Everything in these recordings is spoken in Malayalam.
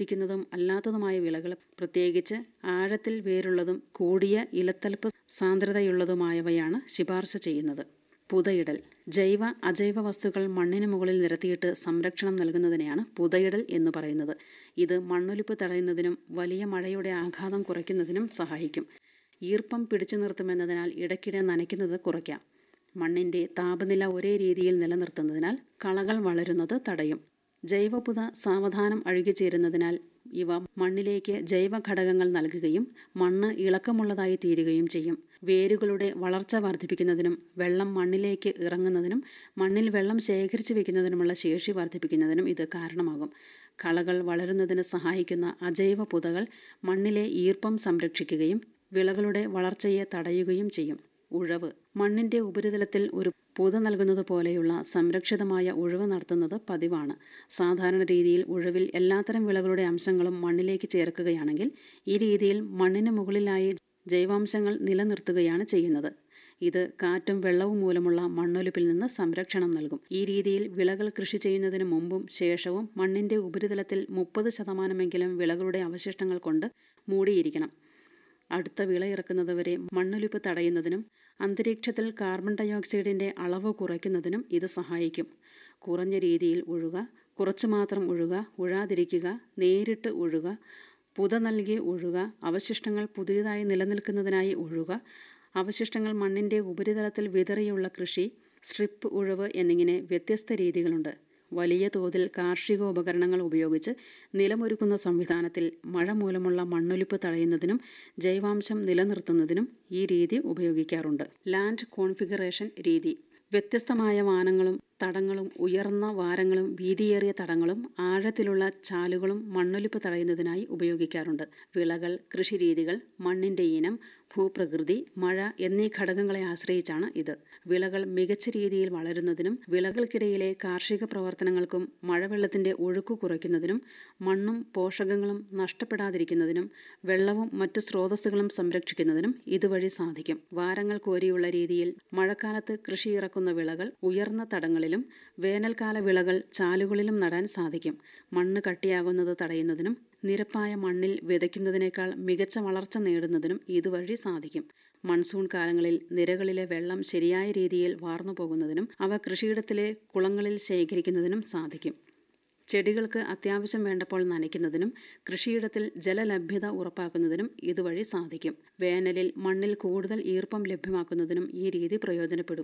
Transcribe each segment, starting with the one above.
ബാധിക്കുന്നതും അല്ലാത്തതുമായ വിളകൾ പ്രത്യേകിച്ച് ആഴത്തിൽ വേരുള്ളതും കൂടിയ ഇലത്തലപ്പ് സാന്ദ്രതയുള്ളതുമായവയാണ് ശുപാർശ ചെയ്യുന്നത് പുതയിടൽ ജൈവ അജൈവ വസ്തുക്കൾ മണ്ണിന് മുകളിൽ നിരത്തിയിട്ട് സംരക്ഷണം നൽകുന്നതിനെയാണ് പുതയിടൽ എന്ന് പറയുന്നത് ഇത് മണ്ണൊലിപ്പ് തടയുന്നതിനും വലിയ മഴയുടെ ആഘാതം കുറയ്ക്കുന്നതിനും സഹായിക്കും ഈർപ്പം പിടിച്ചു നിർത്തുമെന്നതിനാൽ ഇടയ്ക്കിടെ നനയ്ക്കുന്നത് കുറയ്ക്കാം മണ്ണിന്റെ താപനില ഒരേ രീതിയിൽ നിലനിർത്തുന്നതിനാൽ കളകൾ വളരുന്നത് തടയും ജൈവപുത സാവധാനം അഴുകിച്ചേരുന്നതിനാൽ ഇവ മണ്ണിലേക്ക് ജൈവ ഘടകങ്ങൾ നൽകുകയും മണ്ണ് ഇളക്കമുള്ളതായി തീരുകയും ചെയ്യും വേരുകളുടെ വളർച്ച വർദ്ധിപ്പിക്കുന്നതിനും വെള്ളം മണ്ണിലേക്ക് ഇറങ്ങുന്നതിനും മണ്ണിൽ വെള്ളം ശേഖരിച്ചു വെക്കുന്നതിനുമുള്ള ശേഷി വർദ്ധിപ്പിക്കുന്നതിനും ഇത് കാരണമാകും കളകൾ വളരുന്നതിന് സഹായിക്കുന്ന അജൈവ പുതകൾ മണ്ണിലെ ഈർപ്പം സംരക്ഷിക്കുകയും വിളകളുടെ വളർച്ചയെ തടയുകയും ചെയ്യും ഉഴവ് മണ്ണിന്റെ ഉപരിതലത്തിൽ ഒരു പുത നൽകുന്നത് പോലെയുള്ള സംരക്ഷിതമായ ഉഴവ് നടത്തുന്നത് പതിവാണ് സാധാരണ രീതിയിൽ ഉഴവിൽ എല്ലാത്തരം വിളകളുടെ അംശങ്ങളും മണ്ണിലേക്ക് ചേർക്കുകയാണെങ്കിൽ ഈ രീതിയിൽ മണ്ണിന് മുകളിലായി ജൈവാംശങ്ങൾ നിലനിർത്തുകയാണ് ചെയ്യുന്നത് ഇത് കാറ്റും വെള്ളവും മൂലമുള്ള മണ്ണൊലിപ്പിൽ നിന്ന് സംരക്ഷണം നൽകും ഈ രീതിയിൽ വിളകൾ കൃഷി ചെയ്യുന്നതിന് മുമ്പും ശേഷവും മണ്ണിന്റെ ഉപരിതലത്തിൽ മുപ്പത് ശതമാനമെങ്കിലും വിളകളുടെ അവശിഷ്ടങ്ങൾ കൊണ്ട് മൂടിയിരിക്കണം അടുത്ത വിള ഇറക്കുന്നതുവരെ മണ്ണൊലിപ്പ് തടയുന്നതിനും അന്തരീക്ഷത്തിൽ കാർബൺ ഡയോക്സൈഡിന്റെ അളവ് കുറയ്ക്കുന്നതിനും ഇത് സഹായിക്കും കുറഞ്ഞ രീതിയിൽ ഉഴുക കുറച്ചു മാത്രം ഉഴുക ഉഴാതിരിക്കുക നേരിട്ട് ഉഴുക പുത നൽകി ഉഴുക അവശിഷ്ടങ്ങൾ പുതിയതായി നിലനിൽക്കുന്നതിനായി ഉഴുക അവശിഷ്ടങ്ങൾ മണ്ണിന്റെ ഉപരിതലത്തിൽ വിതറിയുള്ള കൃഷി സ്ട്രിപ്പ് ഉഴവ് എന്നിങ്ങനെ വ്യത്യസ്ത രീതികളുണ്ട് വലിയ തോതിൽ കാർഷികോപകരണങ്ങൾ ഉപയോഗിച്ച് നിലമൊരുക്കുന്ന സംവിധാനത്തിൽ മഴ മൂലമുള്ള മണ്ണൊലിപ്പ് തടയുന്നതിനും ജൈവാംശം നിലനിർത്തുന്നതിനും ഈ രീതി ഉപയോഗിക്കാറുണ്ട് ലാൻഡ് കോൺഫിഗറേഷൻ രീതി വ്യത്യസ്തമായ വാനങ്ങളും തടങ്ങളും ഉയർന്ന വാരങ്ങളും വീതിയേറിയ തടങ്ങളും ആഴത്തിലുള്ള ചാലുകളും മണ്ണൊലിപ്പ് തടയുന്നതിനായി ഉപയോഗിക്കാറുണ്ട് വിളകൾ കൃഷിരീതികൾ മണ്ണിന്റെ ഇനം ഭൂപ്രകൃതി മഴ എന്നീ ഘടകങ്ങളെ ആശ്രയിച്ചാണ് ഇത് വിളകൾ മികച്ച രീതിയിൽ വളരുന്നതിനും വിളകൾക്കിടയിലെ കാർഷിക പ്രവർത്തനങ്ങൾക്കും മഴവെള്ളത്തിന്റെ ഒഴുക്ക് കുറയ്ക്കുന്നതിനും മണ്ണും പോഷകങ്ങളും നഷ്ടപ്പെടാതിരിക്കുന്നതിനും വെള്ളവും മറ്റു സ്രോതസ്സുകളും സംരക്ഷിക്കുന്നതിനും ഇതുവഴി സാധിക്കും വാരങ്ങൾ കോരിയുള്ള രീതിയിൽ മഴക്കാലത്ത് കൃഷി ഇറക്കുന്ന വിളകൾ ഉയർന്ന തടങ്ങളിലും വേനൽക്കാല വിളകൾ ചാലുകളിലും നടാൻ സാധിക്കും മണ്ണ് കട്ടിയാകുന്നത് തടയുന്നതിനും നിരപ്പായ മണ്ണിൽ വിതയ്ക്കുന്നതിനേക്കാൾ മികച്ച വളർച്ച നേടുന്നതിനും ഇതുവഴി സാധിക്കും മൺസൂൺ കാലങ്ങളിൽ നിരകളിലെ വെള്ളം ശരിയായ രീതിയിൽ വാർന്നു പോകുന്നതിനും അവ കൃഷിയിടത്തിലെ കുളങ്ങളിൽ ശേഖരിക്കുന്നതിനും സാധിക്കും ചെടികൾക്ക് അത്യാവശ്യം വേണ്ടപ്പോൾ നനയ്ക്കുന്നതിനും കൃഷിയിടത്തിൽ ജലലഭ്യത ഉറപ്പാക്കുന്നതിനും ഇതുവഴി സാധിക്കും വേനലിൽ മണ്ണിൽ കൂടുതൽ ഈർപ്പം ലഭ്യമാക്കുന്നതിനും ഈ രീതി പ്രയോജനപ്പെടും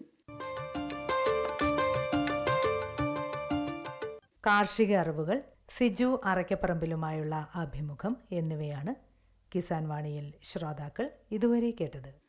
കാർഷിക അറിവുകൾ സിജു അറയ്ക്കപ്പറമ്പിലുമായുള്ള അഭിമുഖം എന്നിവയാണ് കിസാൻ വാണിയിൽ ശ്രോതാക്കൾ ഇതുവരെ കേട്ടത്